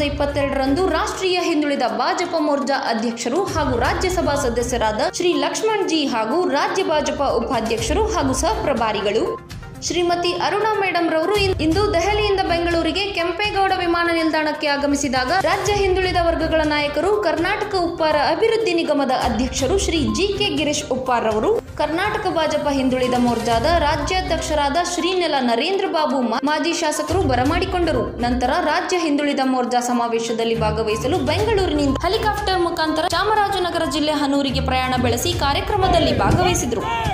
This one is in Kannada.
ಇಪ್ಪತ್ತೆರಡರಂದು ರಾಷ್ಟ್ರೀಯ ಹಿಂದುಳಿದ ಭಾಜಪ ಮೋರ್ಚಾ ಅಧ್ಯಕ್ಷರು ಹಾಗೂ ರಾಜ್ಯಸಭಾ ಸದಸ್ಯರಾದ ಶ್ರೀ ಲಕ್ಷ್ಮಣ್ ಜಿ ಹಾಗೂ ರಾಜ್ಯ ಭಾಜಪ ಉಪಾಧ್ಯಕ್ಷರು ಹಾಗೂ ಸಹಪ್ರಭಾರಿಗಳು ಶ್ರೀಮತಿ ಅರುಣಾ ಮೇಡಂ ರವರು ಇನ್- ಇಂದು ದೆಹಲಿಯಿಂದ ಬೆಂಗಳೂರಿಗೆ ಕೆಂಪೇಗೌಡ ವಿಮಾನ ನಿಲ್ದಾಣಕ್ಕೆ ಆಗಮಿಸಿದಾಗ ರಾಜ್ಯ ಹಿಂದುಳಿದ ವರ್ಗಗಳ ನಾಯಕರು ಕರ್ನಾಟಕ ಉಪ್ಪಾರ ಅಭಿವೃದ್ಧಿ ನಿಗಮದ ಅಧ್ಯಕ್ಷರು ಶ್ರೀ ಜಿ ಕೆ ಗಿರೀಶ್ ಉಪ್ಪಾರ್ ರವರು ಕರ್ನಾಟಕ ಭಾಜಪ ಹಿಂದುಳಿದ ಮೋರ್ಚಾದ ರಾಜ್ಯಾಧ್ಯಕ್ಷರಾದ ಶ್ರೀನೆಲ ನರೇಂದ್ರ ಬಾಬು ಮಾ- ಮಾಜಿ ಶಾಸಕರು ಬರಮಾಡಿಕೊಂಡರು ನಂತರ ರಾಜ್ಯ ಹಿಂದುಳಿದ ಮೋರ್ಚಾ ಸಮಾವೇಶದಲ್ಲಿ ಭಾಗವಹಿಸಲು ಬೆಂಗಳೂರಿನಿಂದ ಹೆಲಿಕಾಪ್ಟರ್ ಮುಖಾಂತರ ಚಾಮರಾಜನಗರ ಜಿಲ್ಲೆ ಹನೂರಿಗೆ ಪ್ರಯಾಣ ಬೆಳೆಸಿ ಕಾರ್ಯಕ್ರಮದಲ್ಲಿ ಭಾಗವಹಿಸಿದರು